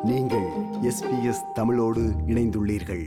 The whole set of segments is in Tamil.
நீங்கள் எஸ்பிஎஸ் தமிழோடு இணைந்துள்ளீர்கள்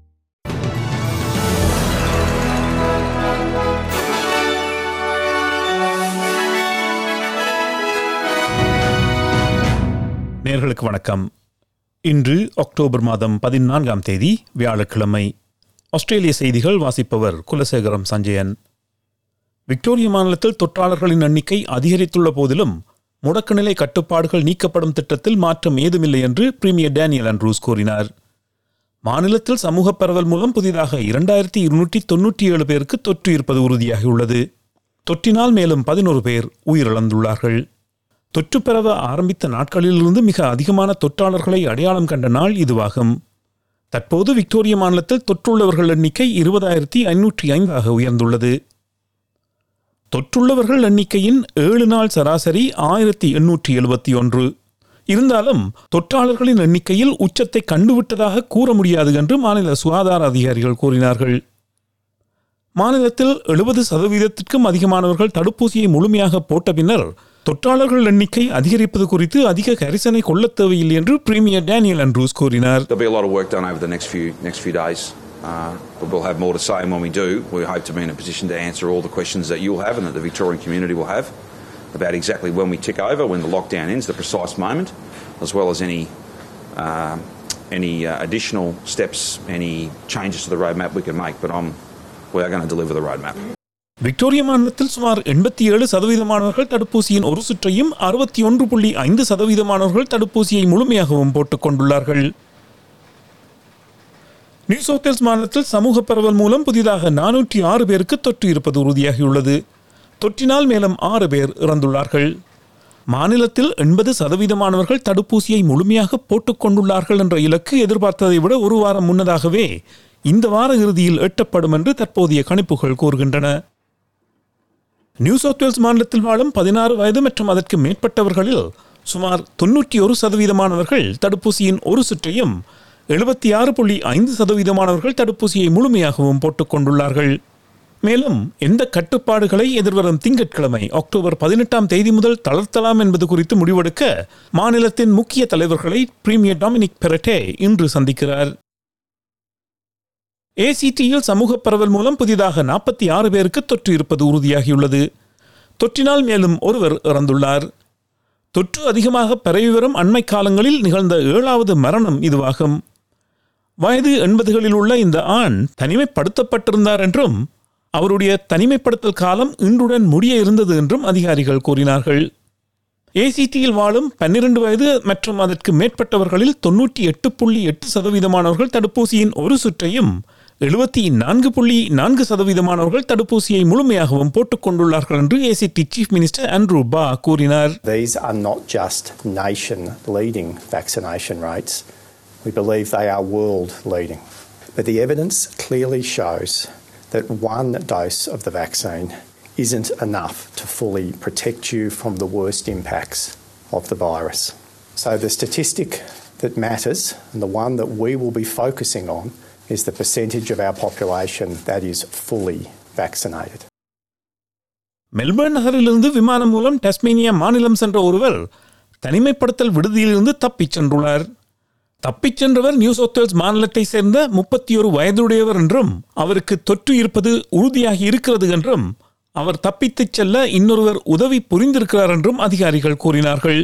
நேர்களுக்கு வணக்கம் இன்று அக்டோபர் மாதம் பதினான்காம் தேதி வியாழக்கிழமை ஆஸ்திரேலிய செய்திகள் வாசிப்பவர் குலசேகரம் சஞ்சயன் விக்டோரிய மாநிலத்தில் தொற்றாளர்களின் எண்ணிக்கை அதிகரித்துள்ள போதிலும் முடக்கநிலை கட்டுப்பாடுகள் நீக்கப்படும் திட்டத்தில் மாற்றம் ஏதுமில்லை என்று பிரீமியர் டேனியல் அண்ட்ரூஸ் கூறினார் மாநிலத்தில் சமூக பரவல் மூலம் புதிதாக இரண்டாயிரத்தி இருநூற்றி தொன்னூற்றி ஏழு பேருக்கு தொற்று இருப்பது உறுதியாகியுள்ளது தொற்றினால் மேலும் பதினோரு பேர் உயிரிழந்துள்ளார்கள் தொற்று பரவ ஆரம்பித்த நாட்களிலிருந்து மிக அதிகமான தொற்றாளர்களை அடையாளம் கண்ட நாள் இதுவாகும் தற்போது விக்டோரிய மாநிலத்தில் தொற்றுள்ளவர்கள் எண்ணிக்கை இருபதாயிரத்தி ஐநூற்றி ஐந்தாக உயர்ந்துள்ளது தொற்றுள்ளவர்கள் எண்ணிக்கையின் ஏழு நாள் சராசரி ஆயிரத்தி எண்ணூற்றி எழுபத்தி ஒன்று இருந்தாலும் தொற்றாளர்களின் எண்ணிக்கையில் உச்சத்தை கண்டுவிட்டதாக கூற முடியாது என்று மாநில சுகாதார அதிகாரிகள் கூறினார்கள் மாநிலத்தில் எழுபது சதவீதத்திற்கும் அதிகமானவர்கள் தடுப்பூசியை முழுமையாக போட்ட பின்னர் தொற்றாளர்கள் எண்ணிக்கை அதிகரிப்பது குறித்து அதிக கரிசனை கொள்ளத் தேவையில்லை என்று பிரீமியர் டேனியல் அண்ட்ரூஸ் கூறினார் There'll be a lot of work done over the next few next few days, uh, but we'll have more to say. And when we do, we hope to be in a position to answer all the questions that you'll have and that the Victorian community will have about exactly when we tick over, when the lockdown ends, the precise moment, as well as any uh, any uh, additional steps, any changes to the roadmap we can make. But I'm, we are going to deliver the roadmap. Victoria மாநிலத்தில் சுமார் எண்பத்தி ஏழு சதவீதமானவர்கள் தடுப்பூசியின் ஒரு சுற்றையும் அறுபத்தி ஒன்று புள்ளி ஐந்து சதவீதமானவர்கள் தடுப்பூசியை முழுமையாகவும் போட்டுக் கொண்டுள்ளார்கள் நியூ சவுத் வேல்ஸ் மாநிலத்தில் சமூக பரவல் மூலம் புதிதாக நானூற்றி ஆறு பேருக்கு தொற்று இருப்பது உறுதியாகியுள்ளது தொற்றினால் மேலும் ஆறு பேர் இறந்துள்ளார்கள் மாநிலத்தில் எண்பது சதவீதமானவர்கள் தடுப்பூசியை முழுமையாக போட்டுக் கொண்டுள்ளார்கள் என்ற இலக்கு எதிர்பார்த்ததை விட ஒரு வாரம் முன்னதாகவே இந்த வார இறுதியில் எட்டப்படும் என்று தற்போதைய கணிப்புகள் கூறுகின்றன நியூ சவுத் வேல்ஸ் மாநிலத்தில் வாழும் பதினாறு வயது மற்றும் அதற்கு மேற்பட்டவர்களில் சுமார் தொன்னூற்றி ஒரு சதவீதமானவர்கள் தடுப்பூசியின் ஒரு சுற்றையும் எழுபத்தி ஆறு புள்ளி ஐந்து சதவீதமானவர்கள் தடுப்பூசியை முழுமையாகவும் போட்டுக் கொண்டுள்ளார்கள் மேலும் எந்த கட்டுப்பாடுகளை எதிர்வரும் திங்கட்கிழமை அக்டோபர் பதினெட்டாம் தேதி முதல் தளர்த்தலாம் என்பது குறித்து முடிவெடுக்க மாநிலத்தின் முக்கிய தலைவர்களை பிரீமியர் டாமினிக் பெரட்டே இன்று சந்திக்கிறார் ஏசிடியில் சமூக பரவல் மூலம் புதிதாக நாற்பத்தி ஆறு பேருக்கு தொற்று இருப்பது உறுதியாகியுள்ளது தொற்றினால் மேலும் ஒருவர் இறந்துள்ளார் தொற்று அதிகமாக பரவி வரும் அண்மை காலங்களில் நிகழ்ந்த ஏழாவது மரணம் இதுவாகும் வயது எண்பதுகளில் உள்ள இந்த ஆண் தனிமைப்படுத்தப்பட்டிருந்தார் என்றும் அவருடைய தனிமைப்படுத்தல் காலம் இன்றுடன் முடிய இருந்தது என்றும் அதிகாரிகள் கூறினார்கள் ஏசிடியில் வாழும் பன்னிரண்டு வயது மற்றும் அதற்கு மேற்பட்டவர்களில் தொன்னூற்றி எட்டு புள்ளி எட்டு சதவீதமானவர்கள் தடுப்பூசியின் ஒரு சுற்றையும் எழுபத்தி நான்கு புள்ளி நான்கு சதவீதமானவர்கள் தடுப்பூசியை முழுமையாகவும் போட்டுக் கொண்டுள்ளார்கள் என்று ஏசிடி சீஃப் மினிஸ்டர் ஆண்ட்ரூ பா கூறினார் These are not just nation leading vaccination rates, we believe they are world leading. But the evidence clearly shows that one dose of the vaccine isn't enough to fully protect you from the worst impacts of the virus. So the statistic that matters and the one that we will be focusing on is the percentage of our population that is fully vaccinated. Melbourne நகரிலிருந்து விமானம் மூலம் டஸ்மேனியா மாநிலம் சென்ற ஒருவர் தனிமைப்படுத்தல் விடுதியிலிருந்து தப்பிச் சென்றுள்ளார் தப்பிச் சென்றவர் நியூ சவுத் வேல்ஸ் மாநிலத்தை சேர்ந்த முப்பத்தி ஒரு வயதுடையவர் என்றும் அவருக்கு தொற்று இருப்பது உறுதியாகி இருக்கிறது என்றும் அவர் தப்பித்துச் செல்ல இன்னொருவர் உதவி புரிந்திருக்கிறார் என்றும் அதிகாரிகள் கூறினார்கள்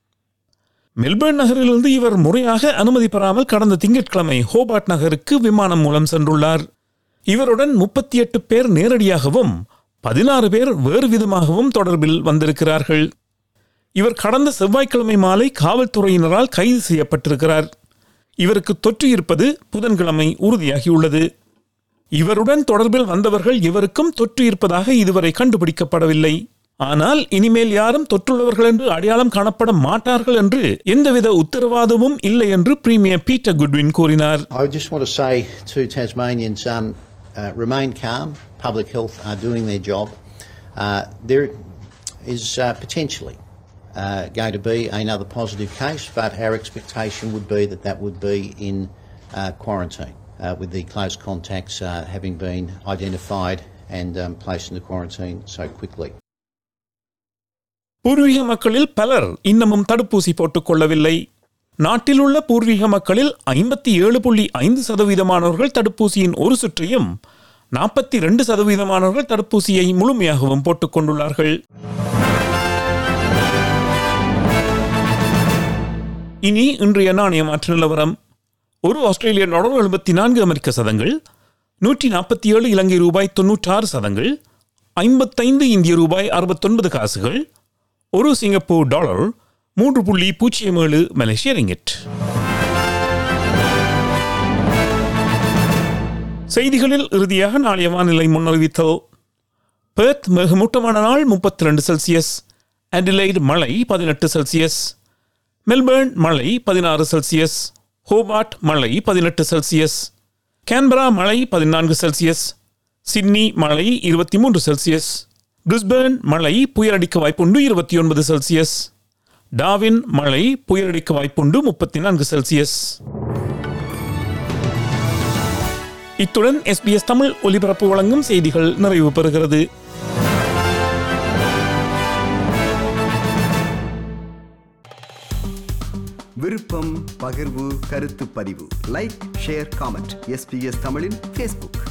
மெல்பர்ன் நகரிலிருந்து இவர் முறையாக அனுமதி பெறாமல் கடந்த திங்கட்கிழமை ஹோபார்ட் நகருக்கு விமானம் மூலம் சென்றுள்ளார் இவருடன் முப்பத்தி எட்டு பேர் நேரடியாகவும் பதினாறு பேர் வேறு விதமாகவும் தொடர்பில் வந்திருக்கிறார்கள் இவர் கடந்த செவ்வாய்க்கிழமை மாலை காவல்துறையினரால் கைது செய்யப்பட்டிருக்கிறார் இவருக்கு தொற்று இருப்பது புதன்கிழமை உறுதியாகியுள்ளது இவருடன் தொடர்பில் வந்தவர்கள் இவருக்கும் தொற்று இருப்பதாக இதுவரை கண்டுபிடிக்கப்படவில்லை ஆனால் இனிமேல் யாரும் தொற்றுள்ளவர்கள் என்று அடையாளம் காணப்பட மாட்டார்கள் என்று எந்தவித உத்தரவாதமும் இல்லை என்று பிரீமியர் பீட்டர் குட்வின் கூறினார் I just want to say to Tasmanians um, uh, remain calm. Public health are doing their job. Uh, there is uh, potentially uh, going to be another positive case, but our expectation would be that that would be in uh, quarantine, uh, with the close contacts uh, having been identified and um, placed into quarantine so quickly. பூர்வீக மக்களில் பலர் இன்னமும் தடுப்பூசி போட்டுக் கொள்ளவில்லை நாட்டில் உள்ள பூர்வீக மக்களில் ஐம்பத்தி ஏழு புள்ளி ஐந்து சதவீதமானவர்கள் தடுப்பூசியின் ஒரு சுற்றையும் நாற்பத்தி ரெண்டு சதவீதமானவர்கள் தடுப்பூசியை முழுமையாகவும் போட்டுக் கொண்டுள்ளார்கள் இனி இன்றைய நாணய மாற்று நிலவரம் ஒரு ஆஸ்திரேலிய டாலர் எழுபத்தி நான்கு அமெரிக்க சதங்கள் நூற்றி நாற்பத்தி ஏழு இலங்கை ரூபாய் தொன்னூற்றாறு சதங்கள் ஐம்பத்தைந்து இந்திய ரூபாய் அறுபத்தொன்பது காசுகள் ஒரு சிங்கப்பூர் டாலர் மூன்று புள்ளி பூஜ்ஜியம் ஏழு மலேசிய ரிங்கிட் செய்திகளில் இறுதியாக நாளைய வானிலை முன்னறிவித்தல் பெர்த் மிகமூட்டமான நாள் முப்பத்தி ரெண்டு செல்சியஸ் அடிலைட் மழை பதினெட்டு செல்சியஸ் மெல்பர்ன் மழை பதினாறு செல்சியஸ் ஹோபார்ட் மழை பதினெட்டு செல்சியஸ் கேன்பரா மழை பதினான்கு செல்சியஸ் சிட்னி மழை இருபத்தி மூன்று செல்சியஸ் பிரிஸ்பேர்ன் மழை புயலடிக்க வாய்ப்புண்டு இருபத்தி ஒன்பது செல்சியஸ் டாவின் மழை புயலடிக்க வாய்ப்புண்டு முப்பத்தி நான்கு செல்சியஸ் இத்துடன் எஸ்பிஎஸ் தமிழ் ஒலிபரப்பு வழங்கும் செய்திகள் நிறைவு பெறுகிறது விருப்பம் பகிர்வு கருத்து பதிவு லைக் ஷேர் காமெண்ட் எஸ்பிஎஸ் தமிழின் ஃபேஸ்புக்